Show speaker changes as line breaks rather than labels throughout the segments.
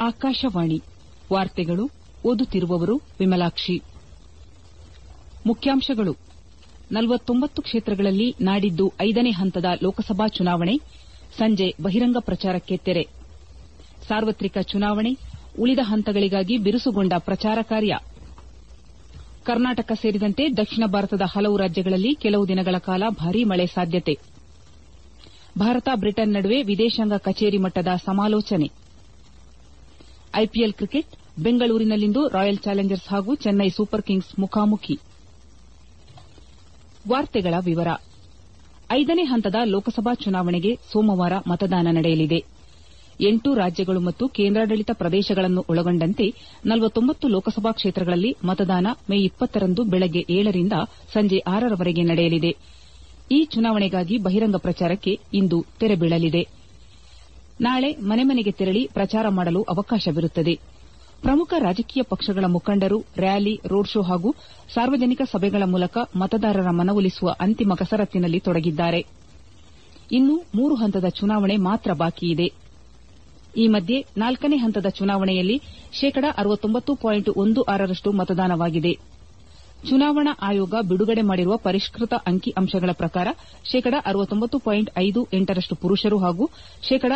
ಆಕಾಶವಾಣಿ ವಾರ್ತೆಗಳು ಓದುತ್ತಿರುವವರು ವಿಮಲಾಕ್ಷಿ ಮುಖ್ಯಾಂಶಗಳು ನಲವತ್ತೊಂಬತ್ತು ಕ್ಷೇತ್ರಗಳಲ್ಲಿ ನಾಡಿದ್ದು ಐದನೇ ಹಂತದ ಲೋಕಸಭಾ ಚುನಾವಣೆ ಸಂಜೆ ಬಹಿರಂಗ ಪ್ರಚಾರಕ್ಕೆ ತೆರೆ ಸಾರ್ವತ್ರಿಕ ಚುನಾವಣೆ ಉಳಿದ ಹಂತಗಳಿಗಾಗಿ ಬಿರುಸುಗೊಂಡ ಪ್ರಚಾರ ಕಾರ್ಯ ಕರ್ನಾಟಕ ಸೇರಿದಂತೆ ದಕ್ಷಿಣ ಭಾರತದ ಹಲವು ರಾಜ್ಯಗಳಲ್ಲಿ ಕೆಲವು ದಿನಗಳ ಕಾಲ ಭಾರೀ ಮಳೆ ಸಾಧ್ಯತೆ ಭಾರತ ಬ್ರಿಟನ್ ನಡುವೆ ವಿದೇಶಾಂಗ ಕಚೇರಿ ಮಟ್ಟದ ಸಮಾಲೋಚನೆ ಐಪಿಎಲ್ ಕ್ರಿಕೆಟ್ ಬೆಂಗಳೂರಿನಲ್ಲಿಂದು ರಾಯಲ್ ಚಾಲೆಂಜರ್ಸ್ ಹಾಗೂ ಚೆನ್ನೈ ಸೂಪರ್ ಕಿಂಗ್ಸ್ ಮುಖಾಮುಖಿ ಐದನೇ ಹಂತದ ಲೋಕಸಭಾ ಚುನಾವಣೆಗೆ ಸೋಮವಾರ ಮತದಾನ ನಡೆಯಲಿದೆ ಎಂಟು ರಾಜ್ಯಗಳು ಮತ್ತು ಕೇಂದ್ರಾಡಳಿತ ಪ್ರದೇಶಗಳನ್ನು ಒಳಗೊಂಡಂತೆ ನಲವತ್ತೊಂಬತ್ತು ಲೋಕಸಭಾ ಕ್ಷೇತ್ರಗಳಲ್ಲಿ ಮತದಾನ ಮೇ ರಂದು ಬೆಳಗ್ಗೆ ಏಳರಿಂದ ಸಂಜೆ ಆರರವರೆಗೆ ನಡೆಯಲಿದೆ ಈ ಚುನಾವಣೆಗಾಗಿ ಬಹಿರಂಗ ಪ್ರಚಾರಕ್ಕೆ ಇಂದು ತೆರೆ ಬೀಳಲಿದೆ ನಾಳೆ ಮನೆ ಮನೆಗೆ ತೆರಳಿ ಪ್ರಚಾರ ಮಾಡಲು ಅವಕಾಶವಿರುತ್ತದೆ ಪ್ರಮುಖ ರಾಜಕೀಯ ಪಕ್ಷಗಳ ಮುಖಂಡರು ರ್ಯಾಲಿ ರೋಡ್ ಶೋ ಹಾಗೂ ಸಾರ್ವಜನಿಕ ಸಭೆಗಳ ಮೂಲಕ ಮತದಾರರ ಮನವೊಲಿಸುವ ಅಂತಿಮ ಕಸರತ್ತಿನಲ್ಲಿ ತೊಡಗಿದ್ದಾರೆ ಇನ್ನು ಮೂರು ಹಂತದ ಚುನಾವಣೆ ಮಾತ್ರ ಬಾಕಿಯಿದೆ ಈ ಮಧ್ಯೆ ನಾಲ್ಕನೇ ಹಂತದ ಚುನಾವಣೆಯಲ್ಲಿ ಶೇಕಡ ರಷ್ಟು ಮತದಾನವಾಗಿದೆ ಚುನಾವಣಾ ಆಯೋಗ ಬಿಡುಗಡೆ ಮಾಡಿರುವ ಪರಿಷ್ಕೃತ ಅಂಕಿ ಅಂಶಗಳ ಪ್ರಕಾರ ಶೇಕಡ ರಷ್ಟು ಪುರುಷರು ಹಾಗೂ ಶೇಕಡ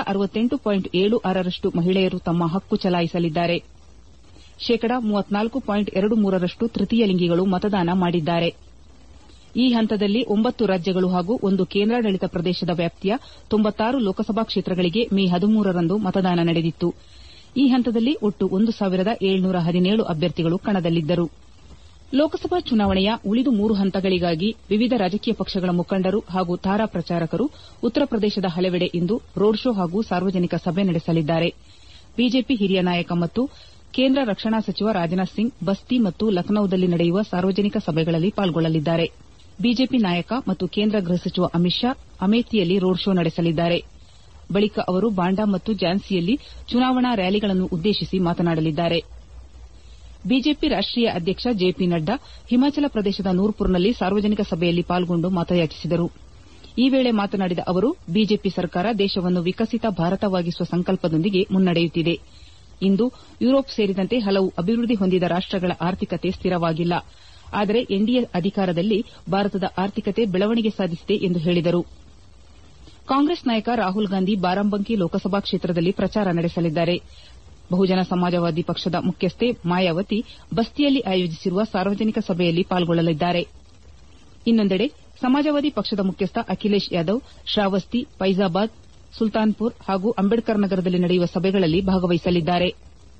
ರಷ್ಟು ಮಹಿಳೆಯರು ತಮ್ಮ ಹಕ್ಕು ಚಲಾಯಿಸಲಿದ್ದಾರೆ ಶೇಕಡ ರಷ್ಟು ತೃತೀಯ ಲಿಂಗಿಗಳು ಮತದಾನ ಮಾಡಿದ್ದಾರೆ ಈ ಹಂತದಲ್ಲಿ ಒಂಬತ್ತು ರಾಜ್ಯಗಳು ಹಾಗೂ ಒಂದು ಕೇಂದ್ರಾಡಳಿತ ಪ್ರದೇಶದ ವ್ಯಾಪ್ತಿಯ ಲೋಕಸಭಾ ಕ್ಷೇತ್ರಗಳಿಗೆ ಮೇ ರಂದು ಮತದಾನ ನಡೆದಿತ್ತು ಈ ಹಂತದಲ್ಲಿ ಒಟ್ಟು ಒಂದು ಸಾವಿರದ ಏಳ್ನೂರ ಹದಿನೇಳು ಅಭ್ಯರ್ಥಿಗಳು ಕಣದಲ್ಲಿದ್ದರು ಲೋಕಸಭಾ ಚುನಾವಣೆಯ ಉಳಿದ ಮೂರು ಹಂತಗಳಿಗಾಗಿ ವಿವಿಧ ರಾಜಕೀಯ ಪಕ್ಷಗಳ ಮುಖಂಡರು ಹಾಗೂ ತಾರಾ ಪ್ರಚಾರಕರು ಉತ್ತರ ಪ್ರದೇಶದ ಹಲವೆಡೆ ಇಂದು ರೋಡ್ ಶೋ ಹಾಗೂ ಸಾರ್ವಜನಿಕ ಸಭೆ ನಡೆಸಲಿದ್ದಾರೆ ಬಿಜೆಪಿ ಹಿರಿಯ ನಾಯಕ ಮತ್ತು ಕೇಂದ್ರ ರಕ್ಷಣಾ ಸಚಿವ ರಾಜನಾಥ್ ಸಿಂಗ್ ಬಸ್ತಿ ಮತ್ತು ಲಖನೌದಲ್ಲಿ ನಡೆಯುವ ಸಾರ್ವಜನಿಕ ಸಭೆಗಳಲ್ಲಿ ಪಾಲ್ಗೊಳ್ಳಲಿದ್ದಾರೆ ಬಿಜೆಪಿ ನಾಯಕ ಮತ್ತು ಕೇಂದ್ರ ಗೃಹ ಸಚಿವ ಅಮಿತ್ ಶಾ ಅಮೇಥಿಯಲ್ಲಿ ರೋಡ್ ಶೋ ನಡೆಸಲಿದ್ದಾರೆ ಬಳಿಕ ಅವರು ಬಾಂಡಾ ಮತ್ತು ಝಾನ್ಸಿಯಲ್ಲಿ ಚುನಾವಣಾ ರ್ಯಾಲಿಗಳನ್ನು ಉದ್ದೇಶಿಸಿ ಮಾತನಾಡಲಿದ್ದಾರೆ ಬಿಜೆಪಿ ರಾಷ್ಟೀಯ ಅಧ್ಯಕ್ಷ ಜೆಪಿ ನಡ್ಡಾ ಹಿಮಾಚಲ ಪ್ರದೇಶದ ನೂರ್ಪುರ್ನಲ್ಲಿ ಸಾರ್ವಜನಿಕ ಸಭೆಯಲ್ಲಿ ಪಾಲ್ಗೊಂಡು ಮತಯಾಚಿಸಿದರು ಈ ವೇಳೆ ಮಾತನಾಡಿದ ಅವರು ಬಿಜೆಪಿ ಸರ್ಕಾರ ದೇಶವನ್ನು ವಿಕಸಿತ ಭಾರತವಾಗಿಸುವ ಸಂಕಲ್ಪದೊಂದಿಗೆ ಮುನ್ನಡೆಯುತ್ತಿದೆ ಇಂದು ಯುರೋಪ್ ಸೇರಿದಂತೆ ಹಲವು ಅಭಿವೃದ್ದಿ ಹೊಂದಿದ ರಾಷ್ಟಗಳ ಆರ್ಥಿಕತೆ ಸ್ಥಿರವಾಗಿಲ್ಲ ಆದರೆ ಎನ್ಡಿಎ ಅಧಿಕಾರದಲ್ಲಿ ಭಾರತದ ಆರ್ಥಿಕತೆ ಬೆಳವಣಿಗೆ ಸಾಧಿಸಿದೆ ಎಂದು ಹೇಳಿದರು ಕಾಂಗ್ರೆಸ್ ನಾಯಕ ರಾಹುಲ್ ಗಾಂಧಿ ಬಾರಾಬಂಕಿ ಲೋಕಸಭಾ ಕ್ಷೇತ್ರದಲ್ಲಿ ಪ್ರಚಾರ ನಡೆಸಲಿದ್ದಾರೆ ಬಹುಜನ ಸಮಾಜವಾದಿ ಪಕ್ಷದ ಮುಖ್ಯಸ್ಥೆ ಮಾಯಾವತಿ ಬಸ್ತಿಯಲ್ಲಿ ಆಯೋಜಿಸಿರುವ ಸಾರ್ವಜನಿಕ ಸಭೆಯಲ್ಲಿ ಪಾಲ್ಗೊಳ್ಳಲಿದ್ದಾರೆ ಇನ್ನೊಂದೆಡೆ ಸಮಾಜವಾದಿ ಪಕ್ಷದ ಮುಖ್ಯಸ್ಥ ಅಖಿಲೇಶ್ ಯಾದವ್ ಶ್ರಾವಸ್ತಿ ಫೈಜಾಬಾದ್ ಸುಲ್ತಾನ್ಪುರ್ ಹಾಗೂ ಅಂಬೇಡ್ಕರ್ ನಗರದಲ್ಲಿ ನಡೆಯುವ ಸಭೆಗಳಲ್ಲಿ ಭಾಗವಹಿಸಲಿದ್ದಾರೆ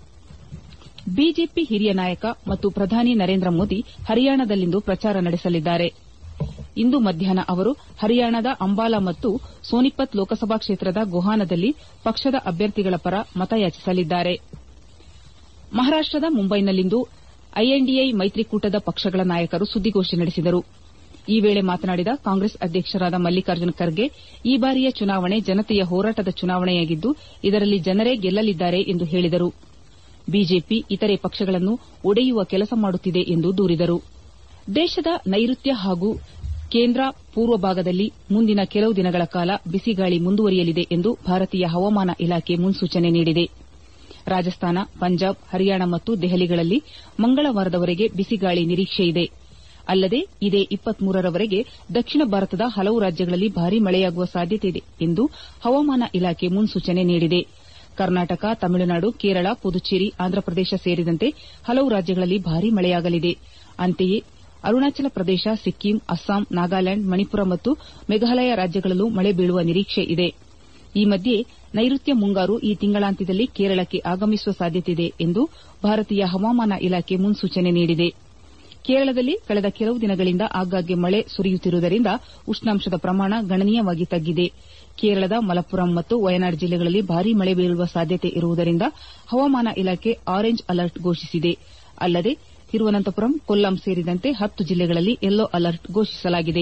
ಬಿಜೆಪಿ ಹಿರಿಯ ನಾಯಕ ಮತ್ತು ಪ್ರಧಾನಿ ನರೇಂದ್ರ ಮೋದಿ ಹರಿಯಾಣದಲ್ಲಿಂದು ಪ್ರಚಾರ ನಡೆಸಲಿದ್ದಾರೆ ಇಂದು ಮಧ್ಯಾಹ್ನ ಅವರು ಹರಿಯಾಣದ ಅಂಬಾಲಾ ಮತ್ತು ಸೋನಿಪತ್ ಲೋಕಸಭಾ ಕ್ಷೇತ್ರದ ಗೊಹಾನದಲ್ಲಿ ಪಕ್ಷದ ಅಭ್ಯರ್ಥಿಗಳ ಪರ ಮತಯಾಚಿಸಲಿದ್ದಾರೆ ಮಹಾರಾಷ್ಟದ ಮುಂಬೈನಲ್ಲಿಂದು ಐಎನ್ಡಿಎ ಮೈತ್ರಿಕೂಟದ ಪಕ್ಷಗಳ ನಾಯಕರು ಸುದ್ದಿಗೋಷ್ಠಿ ನಡೆಸಿದರು ಈ ವೇಳೆ ಮಾತನಾಡಿದ ಕಾಂಗ್ರೆಸ್ ಅಧ್ಯಕ್ಷರಾದ ಮಲ್ಲಿಕಾರ್ಜುನ ಖರ್ಗೆ ಈ ಬಾರಿಯ ಚುನಾವಣೆ ಜನತೆಯ ಹೋರಾಟದ ಚುನಾವಣೆಯಾಗಿದ್ದು ಇದರಲ್ಲಿ ಜನರೇ ಗೆಲ್ಲಲಿದ್ದಾರೆ ಎಂದು ಹೇಳಿದರು ಬಿಜೆಪಿ ಇತರೆ ಪಕ್ಷಗಳನ್ನು ಒಡೆಯುವ ಕೆಲಸ ಮಾಡುತ್ತಿದೆ ಎಂದು ದೂರಿದರು ದೇಶದ ನೈಋತ್ಯ ಹಾಗೂ ಕೇಂದ್ರ ಪೂರ್ವ ಭಾಗದಲ್ಲಿ ಮುಂದಿನ ಕೆಲವು ದಿನಗಳ ಕಾಲ ಬಿಸಿಗಾಳಿ ಮುಂದುವರಿಯಲಿದೆ ಎಂದು ಭಾರತೀಯ ಹವಾಮಾನ ಇಲಾಖೆ ಮುನ್ಸೂಚನೆ ನೀಡಿದೆ ರಾಜಸ್ಥಾನ ಪಂಜಾಬ್ ಹರಿಯಾಣ ಮತ್ತು ದೆಹಲಿಗಳಲ್ಲಿ ಮಂಗಳವಾರದವರೆಗೆ ಬಿಸಿಗಾಳಿ ನಿರೀಕ್ಷೆಯಿದೆ ಅಲ್ಲದೆ ಇದೇ ರವರೆಗೆ ದಕ್ಷಿಣ ಭಾರತದ ಹಲವು ರಾಜ್ಯಗಳಲ್ಲಿ ಭಾರೀ ಮಳೆಯಾಗುವ ಸಾಧ್ಯತೆಯಿದೆ ಎಂದು ಹವಾಮಾನ ಇಲಾಖೆ ಮುನ್ಸೂಚನೆ ನೀಡಿದೆ ಕರ್ನಾಟಕ ತಮಿಳುನಾಡು ಕೇರಳ ಪುದುಚೇರಿ ಆಂಧ್ರಪ್ರದೇಶ ಸೇರಿದಂತೆ ಹಲವು ರಾಜ್ಯಗಳಲ್ಲಿ ಭಾರೀ ಮಳೆಯಾಗಲಿದೆ ಅಂತೆಯೇ ಅರುಣಾಚಲ ಪ್ರದೇಶ ಸಿಕ್ಕಿಂ ಅಸ್ಸಾಂ ನಾಗಾಲ್ಯಾಂಡ್ ಮಣಿಪುರ ಮತ್ತು ಮೇಘಾಲಯ ರಾಜ್ಯಗಳಲ್ಲೂ ಮಳೆ ಬೀಳುವ ನಿರೀಕ್ಷೆ ಇದೆ ಈ ಮಧ್ಯೆ ನೈಋತ್ಯ ಮುಂಗಾರು ಈ ತಿಂಗಳಾಂತ್ಯದಲ್ಲಿ ಕೇರಳಕ್ಕೆ ಆಗಮಿಸುವ ಸಾಧ್ಯತೆಯಿದೆ ಎಂದು ಭಾರತೀಯ ಹವಾಮಾನ ಇಲಾಖೆ ಮುನ್ಸೂಚನೆ ನೀಡಿದೆ ಕೇರಳದಲ್ಲಿ ಕಳೆದ ಕೆಲವು ದಿನಗಳಿಂದ ಆಗಾಗ್ಗೆ ಮಳೆ ಸುರಿಯುತ್ತಿರುವುದರಿಂದ ಉಷ್ಣಾಂಶದ ಪ್ರಮಾಣ ಗಣನೀಯವಾಗಿ ತಗ್ಗಿದೆ ಕೇರಳದ ಮಲಪ್ಪುರಂ ಮತ್ತು ವಯನಾಡ್ ಜಿಲ್ಲೆಗಳಲ್ಲಿ ಭಾರೀ ಮಳೆ ಬೀಳುವ ಸಾಧ್ಯತೆ ಇರುವುದರಿಂದ ಹವಾಮಾನ ಇಲಾಖೆ ಆರೆಂಜ್ ಅಲರ್ಟ್ ಘೋಷಿಸಿದೆ ಅಲ್ಲದೆ ತಿರುವನಂತಪುರಂ ಕೊಲ್ಲಂ ಸೇರಿದಂತೆ ಹತ್ತು ಜಿಲ್ಲೆಗಳಲ್ಲಿ ಯೆಲ್ಲೋ ಅಲರ್ಟ್ ಘೋಷಿಸಲಾಗಿದೆ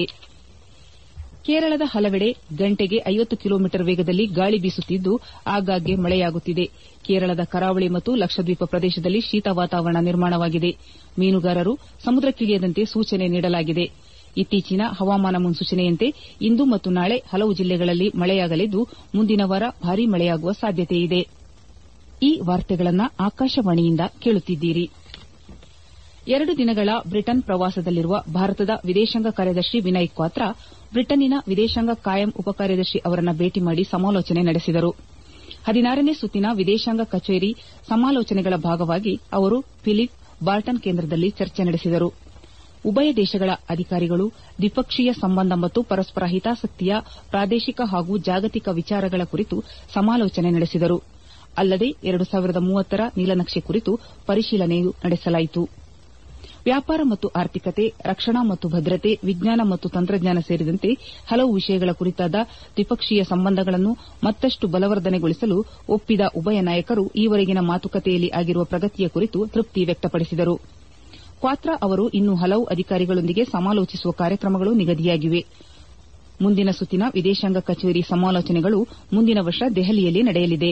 ಕೇರಳದ ಹಲವೆಡೆ ಗಂಟೆಗೆ ಐವತ್ತು ಕಿಲೋಮೀಟರ್ ವೇಗದಲ್ಲಿ ಗಾಳಿ ಬೀಸುತ್ತಿದ್ದು ಆಗಾಗ್ಗೆ ಮಳೆಯಾಗುತ್ತಿದೆ ಕೇರಳದ ಕರಾವಳಿ ಮತ್ತು ಲಕ್ಷದ್ವೀಪ ಪ್ರದೇಶದಲ್ಲಿ ಶೀತ ವಾತಾವರಣ ನಿರ್ಮಾಣವಾಗಿದೆ ಮೀನುಗಾರರು ಸಮುದ್ರಕ್ಕಿಳಿಯದಂತೆ ಸೂಚನೆ ನೀಡಲಾಗಿದೆ ಇತ್ತೀಚಿನ ಹವಾಮಾನ ಮುನ್ಸೂಚನೆಯಂತೆ ಇಂದು ಮತ್ತು ನಾಳೆ ಹಲವು ಜಿಲ್ಲೆಗಳಲ್ಲಿ ಮಳೆಯಾಗಲಿದ್ದು ಮುಂದಿನ ವಾರ ಭಾರೀ ಮಳೆಯಾಗುವ ಸಾಧ್ಯತೆಯಿದೆ ಈ ವಾರ್ತೆಗಳನ್ನ ಆಕಾಶವಾಣಿಯಿಂದ ಕೇಳುತ್ತಿದ್ದೀರಿ ಎರಡು ದಿನಗಳ ಬ್ರಿಟನ್ ಪ್ರವಾಸದಲ್ಲಿರುವ ಭಾರತದ ವಿದೇಶಾಂಗ ಕಾರ್ಯದರ್ಶಿ ವಿನಯ್ ಕ್ವಾತ್ರಾ ಬ್ರಿಟನ್ನಿನ ವಿದೇಶಾಂಗ ಕಾಯಂ ಉಪಕಾರ್ಯದರ್ಶಿ ಅವರನ್ನ ಭೇಟಿ ಮಾಡಿ ಸಮಾಲೋಚನೆ ನಡೆಸಿದರು ಹದಿನಾರನೇ ಸುತ್ತಿನ ವಿದೇಶಾಂಗ ಕಚೇರಿ ಸಮಾಲೋಚನೆಗಳ ಭಾಗವಾಗಿ ಅವರು ಫಿಲಿಪ್ ಬಾರ್ಟನ್ ಕೇಂದ್ರದಲ್ಲಿ ಚರ್ಚೆ ನಡೆಸಿದರು ಉಭಯ ದೇಶಗಳ ಅಧಿಕಾರಿಗಳು ದ್ವಿಪಕ್ಷೀಯ ಸಂಬಂಧ ಮತ್ತು ಪರಸ್ಪರ ಹಿತಾಸಕ್ತಿಯ ಪ್ರಾದೇಶಿಕ ಹಾಗೂ ಜಾಗತಿಕ ವಿಚಾರಗಳ ಕುರಿತು ಸಮಾಲೋಚನೆ ನಡೆಸಿದರು ಅಲ್ಲದೆ ಎರಡು ಸಾವಿರದ ಮೂವತ್ತರ ನೀಲನಕ್ಷೆ ಕುರಿತು ಪರಿಶೀಲನೆಯೂ ನಡೆಸಲಾಯಿತು ವ್ಯಾಪಾರ ಮತ್ತು ಆರ್ಥಿಕತೆ ರಕ್ಷಣಾ ಮತ್ತು ಭದ್ರತೆ ವಿಜ್ಞಾನ ಮತ್ತು ತಂತ್ರಜ್ಞಾನ ಸೇರಿದಂತೆ ಹಲವು ವಿಷಯಗಳ ಕುರಿತಾದ ದ್ವಿಪಕ್ಷೀಯ ಸಂಬಂಧಗಳನ್ನು ಮತ್ತಷ್ಟು ಬಲವರ್ಧನೆಗೊಳಿಸಲು ಒಪ್ಪಿದ ಉಭಯ ನಾಯಕರು ಈವರೆಗಿನ ಮಾತುಕತೆಯಲ್ಲಿ ಆಗಿರುವ ಪ್ರಗತಿಯ ಕುರಿತು ತೃಪ್ತಿ ವ್ಯಕ್ತಪಡಿಸಿದರು ಕ್ವಾತ್ರಾ ಅವರು ಇನ್ನೂ ಹಲವು ಅಧಿಕಾರಿಗಳೊಂದಿಗೆ ಸಮಾಲೋಚಿಸುವ ಕಾರ್ಯಕ್ರಮಗಳು ನಿಗದಿಯಾಗಿವೆ ಮುಂದಿನ ಸುತ್ತಿನ ವಿದೇಶಾಂಗ ಕಚೇರಿ ಸಮಾಲೋಚನೆಗಳು ಮುಂದಿನ ವರ್ಷ ದೆಹಲಿಯಲ್ಲಿ ನಡೆಯಲಿದೆ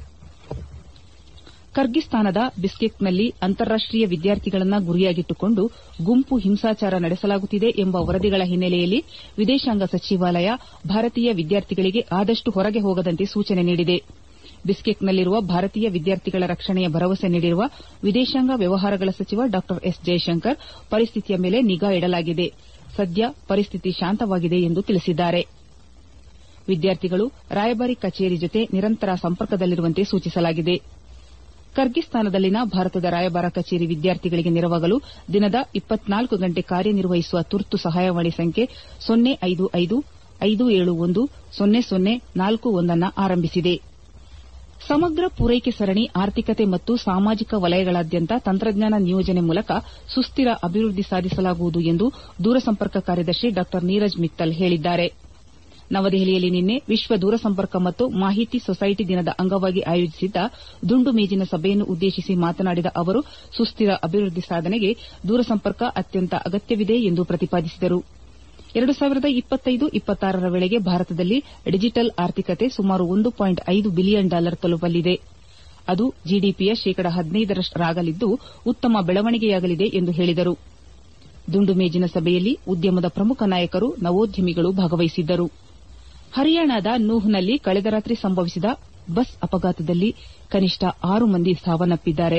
ಕರ್ಗಿಸ್ತಾನದ ಬಿಸ್ಕೆಕ್ನಲ್ಲಿ ಅಂತಾರಾಷ್ಟೀಯ ವಿದ್ಯಾರ್ಥಿಗಳನ್ನ ಗುರಿಯಾಗಿಟ್ಟುಕೊಂಡು ಗುಂಪು ಹಿಂಸಾಚಾರ ನಡೆಸಲಾಗುತ್ತಿದೆ ಎಂಬ ವರದಿಗಳ ಹಿನ್ನೆಲೆಯಲ್ಲಿ ವಿದೇಶಾಂಗ ಸಚಿವಾಲಯ ಭಾರತೀಯ ವಿದ್ಯಾರ್ಥಿಗಳಿಗೆ ಆದಷ್ಟು ಹೊರಗೆ ಹೋಗದಂತೆ ಸೂಚನೆ ನೀಡಿದೆ ಬಿಸ್ಕೆಕ್ನಲ್ಲಿರುವ ಭಾರತೀಯ ವಿದ್ಯಾರ್ಥಿಗಳ ರಕ್ಷಣೆಯ ಭರವಸೆ ನೀಡಿರುವ ವಿದೇಶಾಂಗ ವ್ಯವಹಾರಗಳ ಸಚಿವ ಡಾ ಎಸ್ ಜೈಶಂಕರ್ ಪರಿಸ್ಥಿತಿಯ ಮೇಲೆ ನಿಗಾ ಇಡಲಾಗಿದೆ ಸದ್ಯ ಪರಿಸ್ಥಿತಿ ಶಾಂತವಾಗಿದೆ ಎಂದು ತಿಳಿಸಿದ್ದಾರೆ ವಿದ್ಯಾರ್ಥಿಗಳು ರಾಯಭಾರಿ ಕಚೇರಿ ಜೊತೆ ನಿರಂತರ ಸಂಪರ್ಕದಲ್ಲಿರುವಂತೆ ಸೂಚಿಸಲಾಗಿದೆ ಕರ್ಗಿಸ್ತಾನದಲ್ಲಿನ ಭಾರತದ ರಾಯಭಾರ ಕಚೇರಿ ವಿದ್ಯಾರ್ಥಿಗಳಿಗೆ ನೆರವಾಗಲು ದಿನದ ಇಪ್ಪತ್ನಾಲ್ಕು ಗಂಟೆ ಕಾರ್ಯನಿರ್ವಹಿಸುವ ತುರ್ತು ಸಹಾಯವಾಣಿ ಸಂಖ್ಯೆ ಸೊನ್ನೆ ಐದು ಐದು ಐದು ಏಳು ಒಂದು ಸೊನ್ನೆ ಸೊನ್ನೆ ನಾಲ್ಕು ಒಂದನ್ನು ಆರಂಭಿಸಿದೆ ಸಮಗ್ರ ಪೂರೈಕೆ ಸರಣಿ ಆರ್ಥಿಕತೆ ಮತ್ತು ಸಾಮಾಜಿಕ ವಲಯಗಳಾದ್ಯಂತ ತಂತ್ರಜ್ಞಾನ ನಿಯೋಜನೆ ಮೂಲಕ ಸುಸ್ತಿರ ಅಭಿವೃದ್ಧಿ ಸಾಧಿಸಲಾಗುವುದು ಎಂದು ದೂರಸಂಪರ್ಕ ಕಾರ್ಯದರ್ಶಿ ಡಾ ನೀರಜ್ ಮಿತ್ತಲ್ ಹೇಳಿದ್ದಾರೆ ನವದೆಹಲಿಯಲ್ಲಿ ನಿನ್ನೆ ವಿಶ್ವ ದೂರಸಂಪರ್ಕ ಮತ್ತು ಮಾಹಿತಿ ಸೊಸೈಟಿ ದಿನದ ಅಂಗವಾಗಿ ಆಯೋಜಿಸಿದ್ದ ದುಂಡು ಮೇಜಿನ ಸಭೆಯನ್ನು ಉದ್ದೇಶಿಸಿ ಮಾತನಾಡಿದ ಅವರು ಸುಸ್ತಿರ ಅಭಿವೃದ್ಧಿ ಸಾಧನೆಗೆ ದೂರಸಂಪರ್ಕ ಅತ್ಯಂತ ಅಗತ್ಯವಿದೆ ಎಂದು ಪ್ರತಿಪಾದಿಸಿದರು ಎರಡು ಸಾವಿರದ ಇಪ್ಪತ್ತೈದು ಇಪ್ಪತ್ತಾರರ ವೇಳೆಗೆ ಭಾರತದಲ್ಲಿ ಡಿಜಿಟಲ್ ಆರ್ಥಿಕತೆ ಸುಮಾರು ಒಂದು ಪಾಯಿಂಟ್ ಐದು ಬಿಲಿಯನ್ ಡಾಲರ್ ತಲುಪಲಿದೆ ಅದು ಜಿಡಿಪಿಯ ಶೇಕಡ ಹದಿನೈದರಷ್ಟಾಗಲಿದ್ದು ಉತ್ತಮ ಬೆಳವಣಿಗೆಯಾಗಲಿದೆ ಎಂದು ಹೇಳಿದರು ದುಂಡು ಮೇಜಿನ ಸಭೆಯಲ್ಲಿ ಉದ್ಯಮದ ಪ್ರಮುಖ ನಾಯಕರು ನವೋದ್ಯಮಿಗಳು ಭಾಗವಹಿಸಿದ್ದರು ಹರಿಯಾಣದ ನೂಹ್ನಲ್ಲಿ ಕಳೆದ ರಾತ್ರಿ ಸಂಭವಿಸಿದ ಬಸ್ ಅಪಘಾತದಲ್ಲಿ ಕನಿಷ್ಠ ಆರು ಮಂದಿ ಸಾವನ್ನಪ್ಪಿದ್ದಾರೆ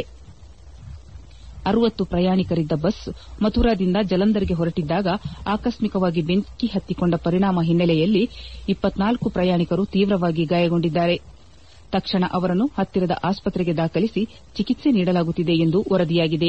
ಅರವತ್ತು ಪ್ರಯಾಣಿಕರಿದ್ದ ಬಸ್ ಮಥುರಾದಿಂದ ಜಲಂಧರ್ಗೆ ಹೊರಟಿದ್ದಾಗ ಆಕಸ್ಮಿಕವಾಗಿ ಬೆಂಕಿ ಹತ್ತಿಕೊಂಡ ಪರಿಣಾಮ ಹಿನ್ನೆಲೆಯಲ್ಲಿ ಇಪ್ಪತ್ನಾಲ್ಕು ಪ್ರಯಾಣಿಕರು ತೀವ್ರವಾಗಿ ಗಾಯಗೊಂಡಿದ್ದಾರೆ ತಕ್ಷಣ ಅವರನ್ನು ಹತ್ತಿರದ ಆಸ್ಪತ್ರೆಗೆ ದಾಖಲಿಸಿ ಚಿಕಿತ್ಸೆ ನೀಡಲಾಗುತ್ತಿದೆ ಎಂದು ವರದಿಯಾಗಿದೆ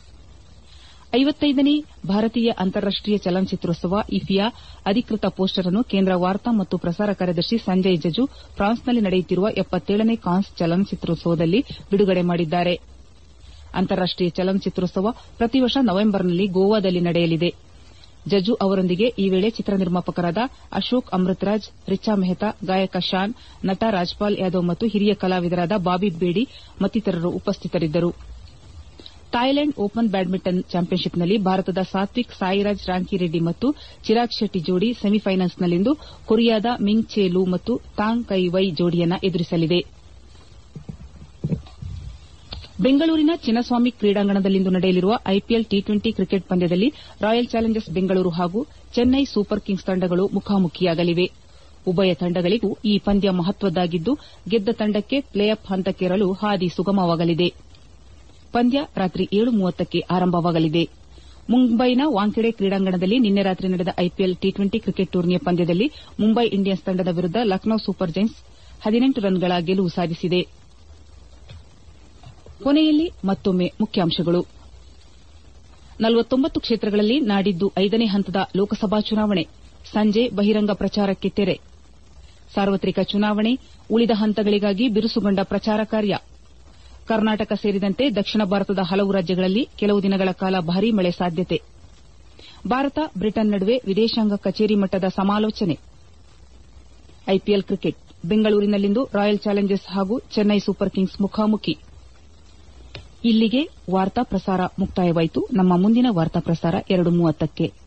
ಐವತ್ತೈದನೇ ಭಾರತೀಯ ಅಂತಾರಾಷ್ಟೀಯ ಚಲನಚಿತ್ರೋತ್ಸವ ಇಫಿಯಾ ಅಧಿಕೃತ ಪೋಸ್ಟರ್ ಅನ್ನು ಕೇಂದ್ರ ವಾರ್ತಾ ಮತ್ತು ಪ್ರಸಾರ ಕಾರ್ಯದರ್ಶಿ ಸಂಜಯ್ ಜಜು ಫ್ರಾನ್ಸ್ನಲ್ಲಿ ನಡೆಯುತ್ತಿರುವ ಎಪ್ಪತ್ತೇಳನೇ ಕಾನ್ಸ್ ಚಲನಚಿತ್ರೋತ್ಸವದಲ್ಲಿ ಬಿಡುಗಡೆ ಮಾಡಿದ್ದಾರೆ ಅಂತಾರಾಷ್ಟೀಯ ಚಲನಚಿತ್ರೋತ್ಸವ ಪ್ರತಿ ವರ್ಷ ನವೆಂಬರ್ನಲ್ಲಿ ಗೋವಾದಲ್ಲಿ ನಡೆಯಲಿದೆ ಜಜು ಅವರೊಂದಿಗೆ ಈ ವೇಳೆ ಚಿತ್ರ ನಿರ್ಮಾಪಕರಾದ ಅಶೋಕ್ ಅಮೃತರಾಜ್ ರಿಚಾ ಮೆಹ್ತಾ ಗಾಯಕ ಶಾನ್ ನಟ ರಾಜ್ಪಾಲ್ ಯಾದವ್ ಮತ್ತು ಹಿರಿಯ ಕಲಾವಿದರಾದ ಬಾಬಿ ಬೇಡಿ ಮತ್ತಿತರರು ಉಪಸ್ಥಿತರಿದ್ದರು ಥಾಯ್ಲೆಂಡ್ ಓಪನ್ ಬ್ಯಾಡ್ಮಿಂಟನ್ ಚಾಂಪಿಯನ್ಶಿಪ್ನಲ್ಲಿ ಭಾರತದ ಸಾತ್ವಿಕ್ ಸಾಯಿರಾಜ್ ರಾಂಕಿರೆಡ್ಡಿ ಮತ್ತು ಚಿರಾಗ್ ಶೆಟ್ಟಿ ಜೋಡಿ ಸೆಮಿಫೈನಲ್ಸ್ನಲ್ಲಿಂದು ಕೊರಿಯಾದ ಮಿಂಗ್ ಚೇ ಲೂ ಮತ್ತು ತಾಂಗ್ ಕೈ ವೈ ಜೋಡಿಯನ್ನು ಎದುರಿಸಲಿದೆ ಬೆಂಗಳೂರಿನ ಚಿನ್ನಸ್ವಾಮಿ ಕ್ರೀಡಾಂಗಣದಲ್ಲಿಂದು ನಡೆಯಲಿರುವ ಐಪಿಎಲ್ ಟಿ ಟ್ವೆಂಟಿ ಕ್ರಿಕೆಟ್ ಪಂದ್ಯದಲ್ಲಿ ರಾಯಲ್ ಚಾಲೆಂಜರ್ಸ್ ಬೆಂಗಳೂರು ಹಾಗೂ ಚೆನ್ನೈ ಸೂಪರ್ ಕಿಂಗ್ಸ್ ತಂಡಗಳು ಮುಖಾಮುಖಿಯಾಗಲಿವೆ ಉಭಯ ತಂಡಗಳಿಗೂ ಈ ಪಂದ್ಯ ಮಹತ್ವದ್ದಾಗಿದ್ದು ಗೆದ್ದ ತಂಡಕ್ಕೆ ಪ್ಲೇ ಆಫ್ ಹಂತಕ್ಕೇರಲು ಹಾದಿ ಸುಗಮವಾಗಲಿದೆ ಪಂದ್ಯ ರಾತ್ರಿ ಏಳು ಮೂವತ್ತಕ್ಕೆ ಆರಂಭವಾಗಲಿದೆ ಮುಂಬೈನ ವಾಂಖೆಡೆ ಕ್ರೀಡಾಂಗಣದಲ್ಲಿ ನಿನ್ನೆ ರಾತ್ರಿ ನಡೆದ ಐಪಿಎಲ್ ಟಿ ಟ್ವೆಂಟಿ ಕ್ರಿಕೆಟ್ ಟೂರ್ನಿಯ ಪಂದ್ಯದಲ್ಲಿ ಮುಂಬೈ ಇಂಡಿಯನ್ಸ್ ತಂಡದ ವಿರುದ್ದ ಲಕ್ನೋ ಸೂಪರ್ ಜೈಂಟ್ಸ್ ಹದಿನೆಂಟು ರನ್ಗಳ ಗೆಲುವು ಸಾಧಿಸಿದೆ ಕೊನೆಯಲ್ಲಿ ಮತ್ತೊಮ್ಮೆ ಮುಖ್ಯಾಂಶಗಳು ನಲವತ್ತೊಂಬತ್ತು ಕ್ಷೇತ್ರಗಳಲ್ಲಿ ನಾಡಿದ್ದು ಐದನೇ ಹಂತದ ಲೋಕಸಭಾ ಚುನಾವಣೆ ಸಂಜೆ ಬಹಿರಂಗ ಪ್ರಚಾರಕ್ಕೆ ತೆರೆ ಸಾರ್ವತ್ರಿಕ ಚುನಾವಣೆ ಉಳಿದ ಹಂತಗಳಿಗಾಗಿ ಬಿರುಸುಗೊಂಡ ಪ್ರಚಾರ ಕಾರ್ಯ ಕರ್ನಾಟಕ ಸೇರಿದಂತೆ ದಕ್ಷಿಣ ಭಾರತದ ಹಲವು ರಾಜ್ಯಗಳಲ್ಲಿ ಕೆಲವು ದಿನಗಳ ಕಾಲ ಭಾರೀ ಮಳೆ ಸಾಧ್ಯತೆ ಭಾರತ ಬ್ರಿಟನ್ ನಡುವೆ ವಿದೇಶಾಂಗ ಕಚೇರಿ ಮಟ್ಟದ ಸಮಾಲೋಚನೆ ಐಪಿಎಲ್ ಕ್ರಿಕೆಟ್ ಬೆಂಗಳೂರಿನಲ್ಲಿಂದು ರಾಯಲ್ ಚಾಲೆಂಜರ್ಸ್ ಹಾಗೂ ಚೆನ್ನೈ ಸೂಪರ್ ಕಿಂಗ್ಸ್ ಮುಖಾಮುಖಿ ಇಲ್ಲಿಗೆ ವಾರ್ತಾ ಪ್ರಸಾರ ಮುಕ್ತಾಯವಾಯಿತು ನಮ್ಮ ಮುಂದಿನ ವಾರ್ತಾ ಪ್ರಸಾರ ಎರಡು ಮೂವತ್ತಕ್ಕೆ